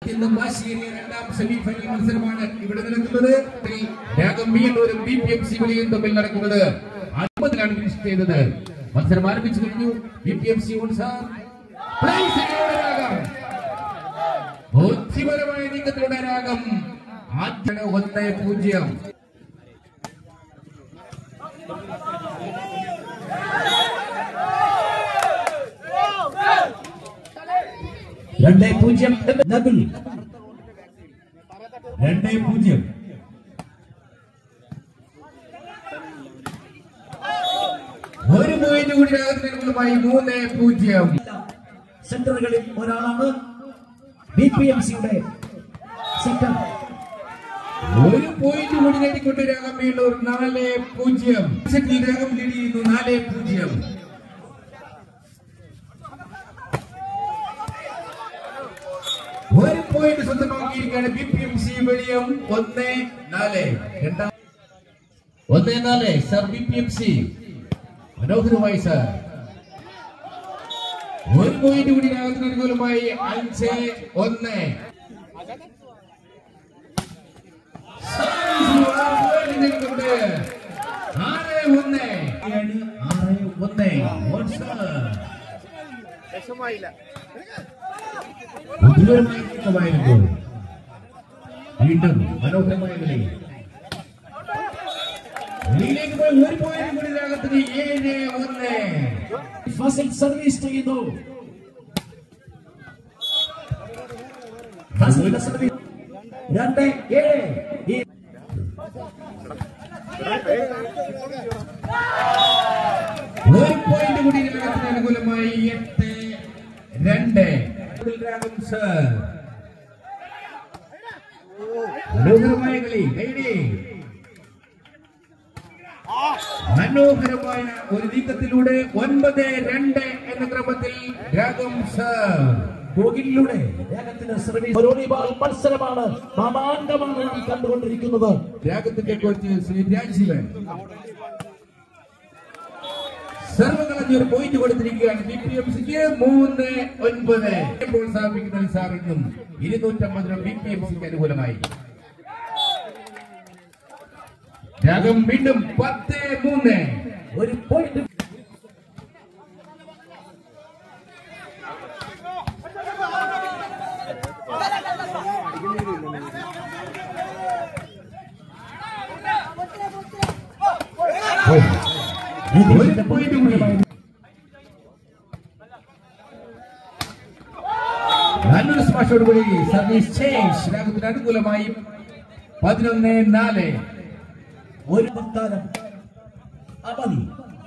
ഇന്ന് ബാശിയിലെ രണ്ടാം semi final മത്സരമാണ് ഇവിടെ നടക്കുന്നത് രാഗം മിയന്നൂരും ബി പി എം സി വിളിയും തമ്മിൽ നടക്കുന്നത് അൻപതിലാണ് ഫിനിഷ് ചെയ്തത് മത്സരം ആരംഭിച്ചു കഴിഞ്ഞു ബി പി എം സി രാഗം ബുദ്ധിപരമായ നീക്കത്തിലൂടെ രാഗം ആദ്യ ഒന്ന് പൂജ്യം രണ്ട് പൂജ്യം നബിൽ രണ്ട് പൂജ്യം ഒരു പോയിന്റ് കൂടി രാഗത്തിനുമായി മൂന്ന് പൂജ്യം സെന്ററുകളിൽ ഒരാളാണ് ബി പി എം സിയുടെ സെന്റർ ഒരു പോയിന്റ് കൂടി നേടിക്കൊണ്ട് രാഗം വീണ്ടൂർ നാല് പൂജ്യം സെറ്റിൽ രാഗം ലീഡ് ചെയ്യുന്നു നാല് പൂജ്യം ഒരു പോയിന്റ് സ്വന്തമാക്കിയിരിക്കുകയാണ് B P M C Veliyam ഒന്ന് നാല് രണ്ടാം ഒന്ന് നാല് sir B P M C മനോഹരമായി സർ ഒരു പോയിന്റ് കൂടി രാഗത്തിന് അനുകൂലമായി അഞ്ച് ഒന്ന് ണ്ട് ആറ് ഒന്ന് ഏഴ് ആറ് ഒന്ന് വാട്സ്ആപ്പ് ബുദ്ധിപരമായ നീക്കമായിരുന്നു വീണ്ടും മനോഹരമായ കളി കളിയിലേക്ക് പോയി ഒരു പോയിന്റ് കൂടി രാഗത്തിന് ഏഴ് ഒന്ന് ഫസിൽ സർവീസ് ചെയ്യുന്നു ഫസിലിന്റെ സർവീസ് രണ്ട് ഏഴ് ഈ ഒരു പോയിന്റ് കൂടി രാഗത്തിന് അനുകൂലമായി എട്ട് രണ്ട് രാഗം സർ മനോഹരമായ കളി കൈഡി മനോഹരമായ ഒരു നീക്കത്തിലൂടെ ഒൻപത് രണ്ട് എന്ന ക്രമത്തിൽ രാഗം സർ ഗോകിലൂടെ വേഗത്തിന് സർവീസ് വോളിബോൾ മത്സരമാണ് മാമാങ്കമാണ് ഈ കണ്ടുകൊണ്ടിരിക്കുന്നത് രാഗത്തിന്റെ കോച്ച് ശ്രീ രാജീവൻ സർവകളഞ്ഞ ഒരു പോയിന്റ് കൊടുത്തിരിക്കുകയാണ് ബി പി എം സിക്ക് മൂന്ന് ഒൻപത് പ്രോത്സാഹിപ്പിക്കുന്ന സാർ ഇന്നും ഇരുന്നൂറ്റമ്പത് രൂപ ബി പി എം സിക്ക് അനുകൂലമായി രാഗം വീണ്ടും പത്ത് മൂന്ന് ഒരു പോയിന്റ് ഒരു പോയിന്റ് കൂടി നല്ലൊരു സ്മാഷോടുകൂടി സർവീസ് ചേഞ്ച് രാഗത്തിന് അനുകൂലമായി പതിനൊന്ന് നാല് ഒരു നിർത്താനം അവധി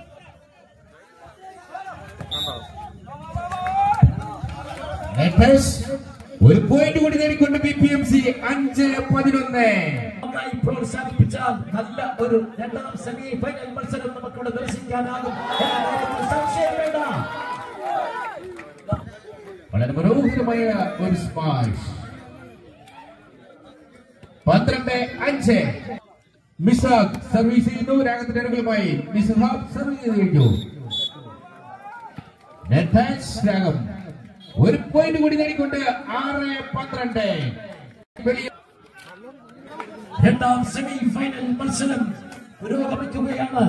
നെറ്റസ് ഒരു പോയിന്റ് കൂടി നേടിക്കൊണ്ട് ബി പി എം സി അഞ്ച് പതിനൊന്ന് നന്നായി പ്രോത്സാഹിപ്പിച്ചാൽ നല്ല ഒരു രണ്ടാം സെമി ഫൈനൽ മത്സരം നമുക്കിവിടെ ദർശിക്കാനാകും എന്ന കാര്യത്തിൽ സംശയം വേണ്ട വളരെ മനോഹരമായ ഒരു സ്മാഷ് പന്ത്രണ്ട് അഞ്ച് മിസാഖ് സർവീസ് ചെയ്യുന്നു രാഗത്തിന്റെ അനുകൂലമായി മിസ്ഹാബ് സർവീസ് ചെയ്ത് കഴിഞ്ഞു നെറ്റാച്ച് രാഗം ഒരു പോയിന്റ് കൂടി നേടിക്കൊണ്ട് ആറ് പന്ത്രണ്ട് വെളിയ- രണ്ടാം സെമി ഫൈനൽ മത്സരം പുരോഗമിക്കുകയാണ്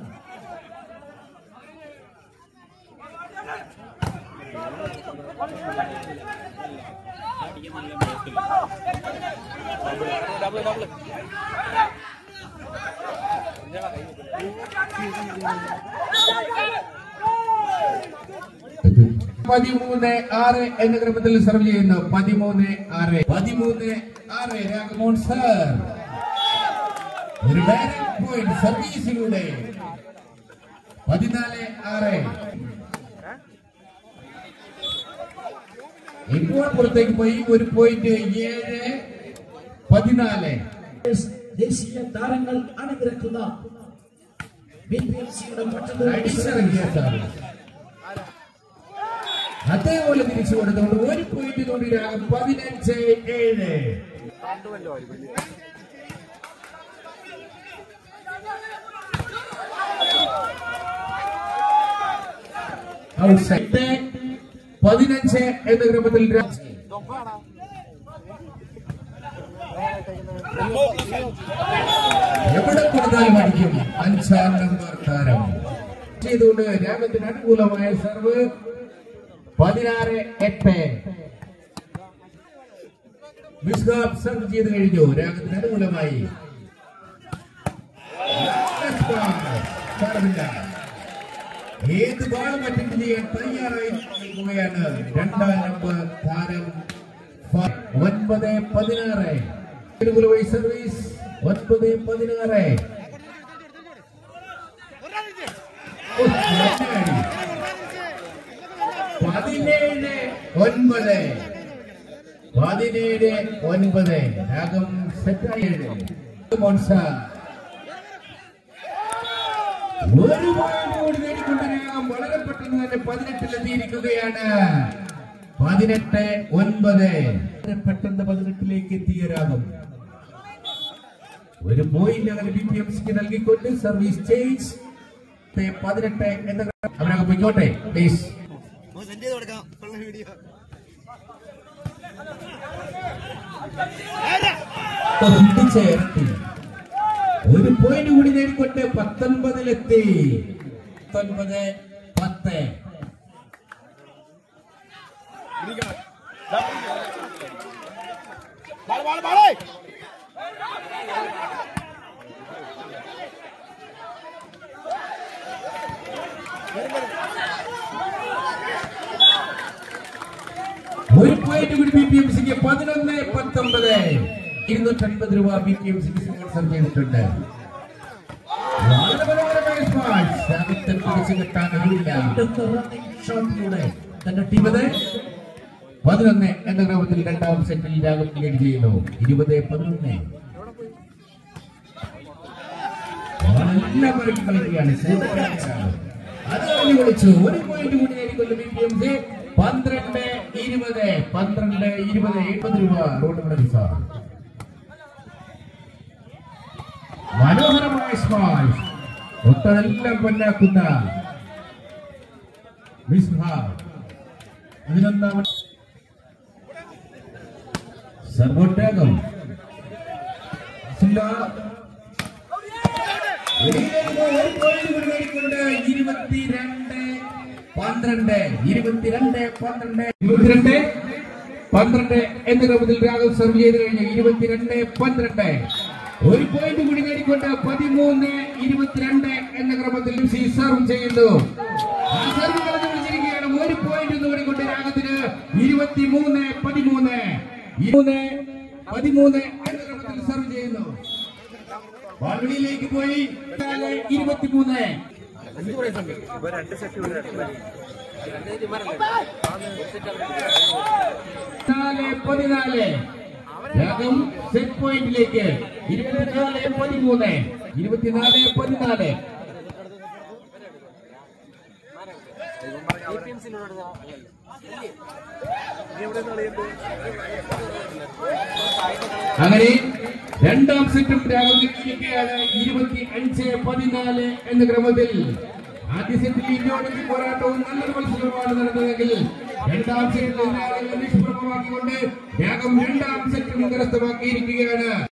പതിമൂന്ന് ആറ് എന്ന ക്രമത്തിൽ സർവ് ചെയ്യുന്നു പതിമൂന്ന് ആറ് പതിമൂന്ന് ആറ് രാഗമോഹൻ സർ ഒരു ഡയറക്ട് പോയിന്റ് സർവീസിലൂടെ പതിനാല് ആറ് ഇപ്പോൾ പുറത്തേക്ക് പോയി ഒരു പോയിന്റ് ഏഴ് പതിനാല് ദേശീയ താരങ്ങൾ അണിനിരക്കുന്ന ബി പി എം സിയുടെ അടിച്ചിറങ്ങിയ മറ്റൊരു സർവീസ് അതേപോലെ തിരിച്ചു കൊടുത്തുകൊണ്ട് ഒരു പോയിന്റ് കൂടി രാഗം പതിനഞ്ച് ഏഴ് ഔട്ട്സൈഡ് പതിനഞ്ച് എന്ന ക്രമത്തിൽ രാ- എവിടെ കൊടുത്താലും അടിക്കും അഞ്ചാം നമ്പർ താരം ചെയ്തുകൊണ്ട് രാഗത്തിന് അനുകൂലമായ സർവ് പതിനാറ് എട്ട് മിസ്ഹാബ് സർവ് ചെയ്ത് കഴിഞ്ഞു രാഗത്തിന് അനുകൂലമായി സാരമില്ല ഏത് ബാളും അറ്റൻഡ് ചെയ്യാൻ തയ്യാറായി നിൽക്കുകയാണ് രണ്ടാം നമ്പർ താരം ഫ- ഒൻപത് പതിനാറ് അനുകൂലമായി സർവീസ് ഒൻപത് പതിനാറ് ഓ, നല്ല അടി. പതിനേഴ് ഒൻപത് പതിനേഴ് ഒൻപത് രാഗം സെറ്റായി മോൻസ ഒരു പോയിന്റ് കൂടി നേടിക്കൊണ്ട് രാഗം വളരെ പെട്ടെന്ന് തന്നെ പതിനെട്ടിലെത്തിയിരിക്കുകയാണ് പതിനെട്ട് ഒൻപത് വളരെ പെട്ടെന്ന് പതിനെട്ടിലേക്ക് എത്തിയ രാഗം ഒരു പോയിന്റ് അങ്ങനെ ബി പി എം സിക്ക് നൽകിക്കൊണ്ട് സർവീസ് ചേഞ്ച് പതിനെട്ട് എന്ന അവരൊക്കെ പൊയ്ക്കോട്ടെ പ്ലീസ് സെൻഡ് ചെയ്ത് കൊടുക്കാം ഉള്ള വീഡിയോ ചേർത്തി ഒരു പോയിന്റ് കൂടി നേടിക്കൊണ്ട് പത്തൊൻപതിലെത്തി പത്തൊൻപത് പത്ത് ഒരു പോയിന്റ് കൂടി ബി പി എം സിക്ക് പതിനൊന്ന് പത്തൊമ്പത് ഇരുന്നൂറ്റൻപത് രൂപ ബി പി എം സിക്ക് സ്പോൺസർ ചെയ്തിട്ടുണ്ട് വളരെ മനോഹരമായ സ്മാർട്ട് സാഹിത്യം പിടിച്ചു കിട്ടാൻ കഴിയില്ല ഷോട്ടിലൂടെ തന്റെ ടീം പതിനൊന്ന് എന്ന ക്രമത്തിൽ രണ്ടാം സെറ്റിൽ രാഗം ലീഡ് ചെയ്യുന്നു ഇരുപത് പതിനൊന്ന് എല്ലാവരും കളിക്കുകയാണ് അത് കഴിഞ്ഞ് വിളിച്ചു ഒരു പോയിന്റ് കൂടി നേടിക്കൊണ്ട് ബി പി എം സി പന്ത്രണ്ട് ഇരുപത് പന്ത്രണ്ട് ഇരുപത് എഴുപത് രൂപ റോഡ് വിളി സാർ മനോഹരമായ സ്മാഷ് ഒട്ടതെല്ലാം പൊന്നാക്കുന്ന മിസ്ഹ പതിനൊന്നാമൻ സർവോട്ടേകം ഇരുപത്തിരണ്ട് പന്ത്രണ്ട് ഇരുപത്തിരണ്ട് പന്ത്രണ്ട് ഇരുപത്തിരണ്ട് പന്ത്രണ്ട് എന്ന ക്രമത്തിൽ രാഘവ് സർവ് ചെയ്ത് കഴിഞ്ഞു ഇരുപത്തിരണ്ട് പന്ത്രണ്ട് ഒരു പോയിന്റ് കൂടി നേടിക്കൊണ്ട് പതിമൂന്ന് ഇരുപത്തിരണ്ട് എന്ന ക്രമത്തിൽ സി സർവ് ചെയ്യുന്നു ആ സർവ് കളഞ്ഞു വിളിച്ചിരിക്കുകയാണ് ഒരു പോയിന്റ് നേടിക്കൊണ്ട് രാഗത്തിന് ഇരുപത്തിമൂന്ന് പതിമൂന്ന് ഇരുപത് പതിമൂന്ന് എന്ന ക്രമത്തിൽ സർവ് ചെയ്യുന്നു ബാൽവടിയിലേക്ക് പോയി ഇരുപത്തിമൂന്ന് നാല് പതിനാല് രാഗം സെറ്റ് പോയിന്റിലേക്ക് ഇരുപത്തിനാല് പതിമൂന്ന് ഇരുപത്തിനാല് പതിനാല് അങ്ങനെ രണ്ടാം സെറ്റും രാഗത്തിരിക്കുകയാണ് ഇരുപത്തി അഞ്ച് പതിനാല് എന്ന ക്രമത്തിൽ ആദ്യ സെറ്റിൽ ഇന്ത്യയോടൊക്കെ പോരാട്ടവും നല്ലൊരു മത്സരമാണ് നടന്നതെങ്കിൽ രണ്ടാം സെറ്റിൽ നിഷ്പ്രഭമാക്കിക്കൊണ്ട് രാഗം രണ്ടാം സെറ്റും കരസ്ഥമാക്കിയിരിക്കുകയാണ്